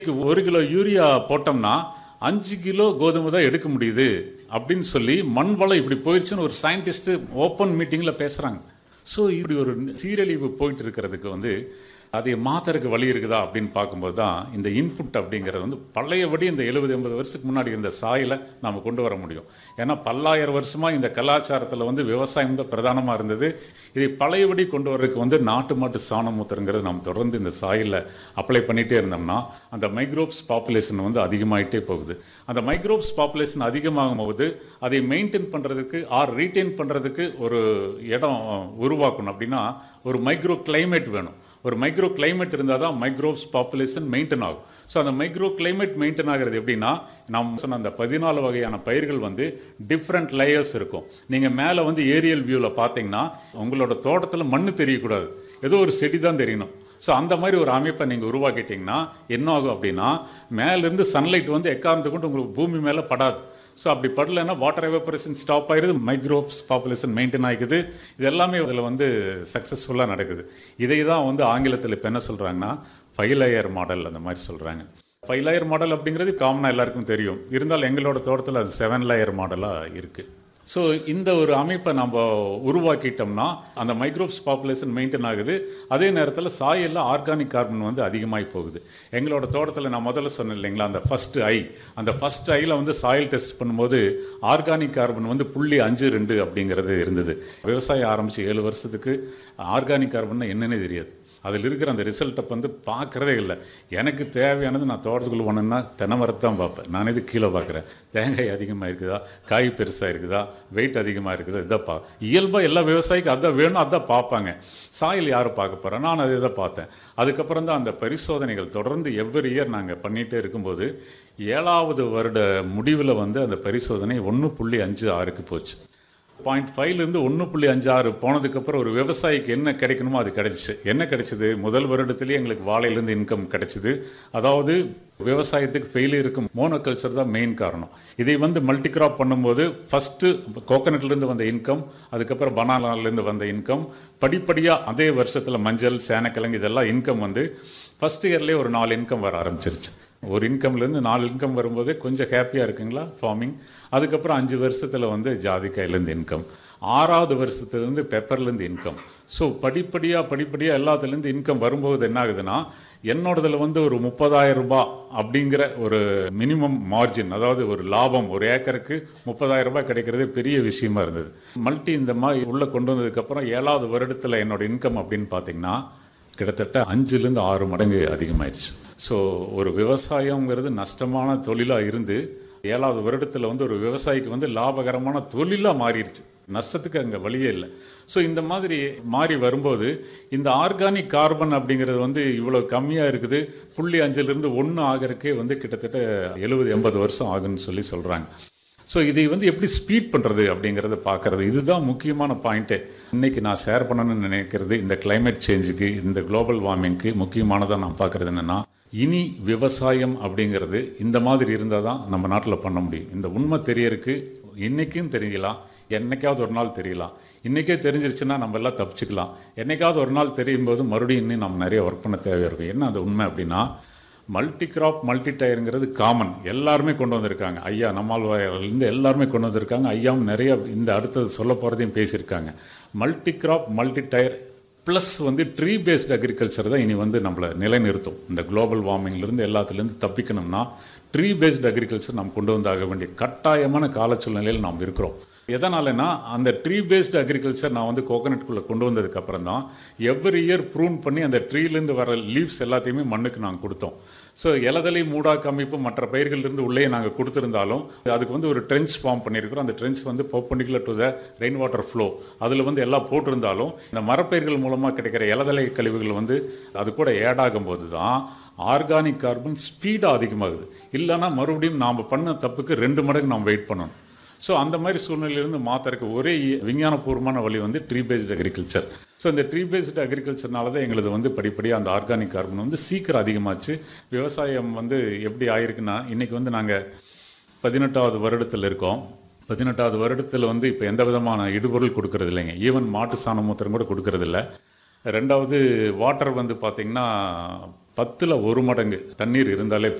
ஒரு kilo urea போட்டோம்னா அஞ்சு கிலோ கோதுமை தான் எடுக்க முடியுது அப்படின்னு சொல்லி மண் வளம் இப்படி போயிடுச்சுன்னு ஒரு சயின்டிஸ்ட் ஓப்பன் மீட்டிங்ல பேசுறாங்க ஸோ இப்படி ஒரு சீரழிவு போயிட்டு இருக்கிறதுக்கு வந்து அதை மாத்தறதுக்கு வழி இருக்குதா அப்படின்னு பார்க்கும்போது தான் இந்த இன்புட் அப்படிங்கிறது வந்து பழையபடி இந்த எழுபது எண்பது வருஷத்துக்கு முன்னாடி இருந்த சாயில நாம கொண்டு வர முடியும் ஏன்னா பல்லாயிரம் வருஷமா இந்த கலாச்சாரத்தில் வந்து விவசாயம் தான் பிரதானமாக இருந்தது இதை பழையபடி கொண்டு வர்றதுக்கு வந்து நாட்டு மாட்டு சாணம் மூத்திரங்கிறது நாம் தொடர்ந்து இந்த சாயில அப்ளை பண்ணிட்டே இருந்தோம்னா அந்த மைக்ரோப்ஸ் பாப்புலேஷன் வந்து அதிகமாயிட்டே போகுது அந்த மைக்ரோப்ஸ் பாப்புலேஷன் அதிகமாகும் போது அதை மெயின்டைன் பண்றதுக்கு ஆர் ரீட்டைன் பண்றதுக்கு ஒரு இடம் உருவாக்கணும் அப்படின்னா ஒரு மைக்ரோ கிளைமேட் வேணும் ஒரு மைக்ரோ கிளைமேட் இருந்தால் தான் மைக்ரோப்ஸ் பாப்புலேஷன் மெயின்டைன் ஆகும் ஸோ அந்த மைக்ரோ கிளைமேட் மெயின்டைன் ஆகிறது எப்படின்னா நாம் சொன்ன அந்த பதினாலு வகையான பயிர்கள் வந்து டிஃப்ரெண்ட் லேயர்ஸ் இருக்கும் நீங்கள் மேலே வந்து ஏரியல் வியூவில் பார்த்தீங்கன்னா உங்களோட தோட்டத்தில் மண்ணு தெரியக்கூடாது ஏதோ ஒரு செடி தான் தெரியணும் ஸோ அந்த மாதிரி ஒரு அமைப்பை நீங்கள் உருவாக்கிட்டீங்கன்னா என்ன ஆகும் அப்படின்னா மேலேருந்து சன்லைட் வந்து எக்காரணத்தை கொண்டு உங்களுக்கு பூமி மேலே படாது ஸோ அப்படி படலைன்னா வாட்டர் எவாபரேஷன் ஸ்டாப் ஆயிருது மைக்ரோப்ஸ் பாப்புலேஷன் மெயின்டைன் ஆகிக்குது இது எல்லாமே அதில் வந்து சக்ஸஸ்ஃபுல்லாக நடக்குது இதை தான் வந்து ஆங்கிலத்தில் இப்போ என்ன சொல்கிறாங்கன்னா ஃபைவ் லேயர் மாடல் அந்த மாதிரி சொல்கிறாங்க ஃபைவ் லேயர் மாடல் அப்படிங்கிறது காமனாக எல்லாருக்கும் தெரியும் இருந்தாலும் எங்களோட தோட்டத்தில் அது செவன் லேயர் மாடலாக இருக்குது ஸோ இந்த ஒரு அமைப்பை நம்ம உருவாக்கிட்டோம்னா அந்த மைக்ரோப்ஸ் பாப்புலேஷன் மெயின்டைன் ஆகுது அதே நேரத்தில் சாயலில் ஆர்கானிக் கார்பன் வந்து அதிகமாகி போகுது எங்களோட தோட்டத்தில் நான் முதல்ல சொன்னேன் இல்லைங்களா அந்த ஃபர்ஸ்ட் ஐ அந்த ஃபர்ஸ்ட் ஐயில் வந்து சாயில் டெஸ்ட் பண்ணும்போது ஆர்கானிக் கார்பன் வந்து புள்ளி அஞ்சு ரெண்டு அப்படிங்கிறது இருந்தது விவசாயம் ஆரம்பித்து ஏழு வருஷத்துக்கு ஆர்கானிக் கார்பன் என்னன்னே தெரியாது அதில் இருக்கிற அந்த ரிசல்ட்டை வந்து பார்க்குறதே இல்லை எனக்கு தேவையானது நான் தோட்டத்துக்குள்ளே போனேன்னா தென்னமரத்தை தான் பார்ப்பேன் நான் இது கீழே பார்க்குறேன் தேங்காய் அதிகமாக இருக்குதா காய் பெருசாக இருக்குதா வெயிட் அதிகமாக இருக்குதா இதை பா இயல்பாக எல்லா விவசாயிக்கும் அதான் வேணும் அதான் பார்ப்பாங்க சாயில் யார் பார்க்க போகிறேன் நான் அதை தான் பார்த்தேன் அதுக்கப்புறம் தான் அந்த பரிசோதனைகள் தொடர்ந்து எவ்வரி இயர் நாங்கள் பண்ணிகிட்டே இருக்கும்போது ஏழாவது வருட முடிவில் வந்து அந்த பரிசோதனை ஒன்று புள்ளி அஞ்சு ஆறுக்கு போச்சு பாயிண்ட் ஃபைவ்லேருந்து ஒன்று புள்ளி அஞ்சு ஆறு போனதுக்கப்புறம் ஒரு விவசாயிக்கு என்ன கிடைக்கணுமோ அது கிடைச்சிச்சு என்ன கிடைச்சது முதல் வருடத்திலேயே எங்களுக்கு வாழையிலேருந்து இன்கம் கிடைச்சிது அதாவது விவசாயத்துக்கு ஃபெயிலியருக்கு மோனோகல்ச்சர் தான் மெயின் காரணம் இதை வந்து மல்டி கிராப் பண்ணும்போது ஃபஸ்ட்டு கோகனட்லேருந்து வந்த இன்கம் அதுக்கப்புறம் பனானாலேருந்து வந்த இன்கம் படிப்படியாக அதே வருஷத்தில் மஞ்சள் சேனக்கிழங்கு இதெல்லாம் இன்கம் வந்து ஃபஸ்ட் இயர்லேயே ஒரு நாலு இன்கம் வர ஆரம்பிச்சிருச்சு ஒரு இன்கம்லேருந்து நாலு இன்கம் வரும்போது கொஞ்சம் ஹாப்பியாக இருக்குங்களா ஃபார்மிங் அதுக்கப்புறம் அஞ்சு வருஷத்தில் வந்து ஜாதிக்காயிலேருந்து இன்கம் ஆறாவது வருஷத்துலேருந்து பெப்பர்லேருந்து இன்கம் ஸோ படிப்படியாக படிப்படியாக எல்லாத்துலேருந்து இன்கம் வரும்போது என்ன ஆகுதுன்னா என்னோடதில் வந்து ஒரு முப்பதாயிரம் ரூபாய் அப்படிங்கிற ஒரு மினிமம் மார்ஜின் அதாவது ஒரு லாபம் ஒரு ஏக்கருக்கு முப்பதாயிரம் ரூபாய் கிடைக்கிறது பெரிய விஷயமா இருந்தது மல்டி இந்த மாதிரி உள்ளே கொண்டு வந்ததுக்கப்புறம் ஏழாவது வருடத்தில் என்னோட இன்கம் அப்படின்னு பார்த்தீங்கன்னா கிட்டத்தட்ட அஞ்சுலேருந்து ஆறு மடங்கு அதிகமாயிருச்சு ஸோ ஒரு விவசாயங்கிறது நஷ்டமான தொழிலாக இருந்து ஏழாவது வருடத்தில் வந்து ஒரு விவசாயிக்கு வந்து லாபகரமான தொழிலாக மாறிடுச்சு நஷ்டத்துக்கு அங்கே வழியே இல்லை ஸோ இந்த மாதிரி மாறி வரும்போது இந்த ஆர்கானிக் கார்பன் அப்படிங்கிறது வந்து இவ்வளோ கம்மியாக இருக்குது புள்ளி அஞ்சுலேருந்து ஒன்று ஆகிறதுக்கே வந்து கிட்டத்தட்ட எழுபது எண்பது வருஷம் ஆகுன்னு சொல்லி சொல்கிறாங்க ஸோ இதை வந்து எப்படி ஸ்பீட் பண்ணுறது அப்படிங்கிறத பார்க்கறது இதுதான் முக்கியமான பாயிண்ட்டே இன்னைக்கு நான் ஷேர் பண்ணணும்னு நினைக்கிறது இந்த கிளைமேட் சேஞ்சுக்கு இந்த குளோபல் வார்மிங்க்கு முக்கியமானதாக நான் பார்க்கறது என்னென்னா இனி விவசாயம் அப்படிங்கிறது இந்த மாதிரி இருந்தால் தான் நம்ம நாட்டில் பண்ண முடியும் இந்த உண்மை தெரியறதுக்கு இன்னைக்கும் தெரியலாம் என்னைக்காவது ஒரு நாள் தெரியலாம் இன்றைக்கே தெரிஞ்சிருச்சுன்னா நம்ம எல்லாம் தப்பிச்சுக்கலாம் என்னைக்காவது ஒரு நாள் தெரியும் போது மறுபடியும் இன்னும் நம்ம நிறைய ஒர்க் பண்ண தேவையாக இருக்கும் என்ன அது உண்மை அப்படின்னா மல்டி கிராப் மல்டி டயருங்கிறது காமன் எல்லாருமே கொண்டு வந்திருக்காங்க ஐயா நம்மாழ்வாயிலிருந்து எல்லாருமே கொண்டு வந்திருக்காங்க ஐயாவும் நிறைய இந்த அடுத்தது சொல்ல போகிறதையும் பேசியிருக்காங்க multi crop multi tier plus வந்து ட்ரீ பேஸ்ட் அக்ரிகல்ச்சர் தான் இனி வந்து நம்மளை நிலைநிறுத்தும் இந்த குளோபல் வார்மிங்லேருந்து எல்லாத்துலேருந்து தப்பிக்கணும்னா ட்ரீ பேஸ்ட் அக்ரிகல்ச்சர் நாம் கொண்டு வந்தாக வேண்டிய கட்டாயமான கால சூழ்நிலையில் நாம் இருக்கிறோம் எதனாலனா அந்த ட்ரீ பேஸ்டு அக்ரிகல்ச்சர் நான் வந்து கோகனட்குள்ளே கொண்டு வந்ததுக்கு அப்புறம் தான் எவ்ரி இயர் ப்ரூன் பண்ணி அந்த ட்ரீலேருந்து வர லீவ்ஸ் எல்லாத்தையுமே மண்ணுக்கு நாங்கள் கொடுத்தோம் ஸோ இலதலை மூடாக்கு அமைப்பு மற்ற பயிர்கள்லேருந்து உள்ளே நாங்கள் கொடுத்துருந்தாலும் அதுக்கு வந்து ஒரு ட்ரென்ச் ஃபார்ம் பண்ணியிருக்கிறோம் அந்த ட்ரென்ச் வந்து perpendicular to the rain water flow அதில் வந்து எல்லாம் போட்டிருந்தாலும் இந்த மரப்பயிர்கள் மூலமாக கிடைக்கிற இலதலை கழிவுகள் வந்து அது கூட ஏடாகும் போது தான் ஆர்கானிக் கார்பன் ஸ்பீடாக அதிகமாகுது இல்லைன்னா மறுபடியும் நாம் பண்ண தப்புக்கு ரெண்டு மடங்கு நாம் வெயிட் பண்ணணும் ஸோ அந்த மாதிரி சூழ்நிலையிலிருந்து மாத்தறதுக்கு ஒரே விஞ்ஞானபூர்வமான வழி வந்து ட்ரீ பேஸ்டு அக்ரிகல்ச்சர் ஸோ இந்த ட்ரீ பேஸ்டு அக்ரிகல்ச்சர்னால தான் எங்களது வந்து படிப்படியாக அந்த ஆர்கானிக் கார்பன் வந்து சீக்கிரம் அதிகமாச்சு விவசாயம் வந்து எப்படி ஆயிருக்குன்னா இன்னைக்கு வந்து நாங்கள் பதினெட்டாவது வருடத்தில் இருக்கோம் பதினெட்டாவது வருடத்தில் வந்து இப்போ எந்த விதமான இடுபொருள் கொடுக்கறது இல்லைங்க ஈவன் மாட்டு சாண மூத்திரம் கூட கொடுக்கறது இல்லை ரெண்டாவது வாட்டர் வந்து பார்த்தீங்கன்னா பத்துல ஒரு மடங்கு தண்ணீர் இருந்தாலே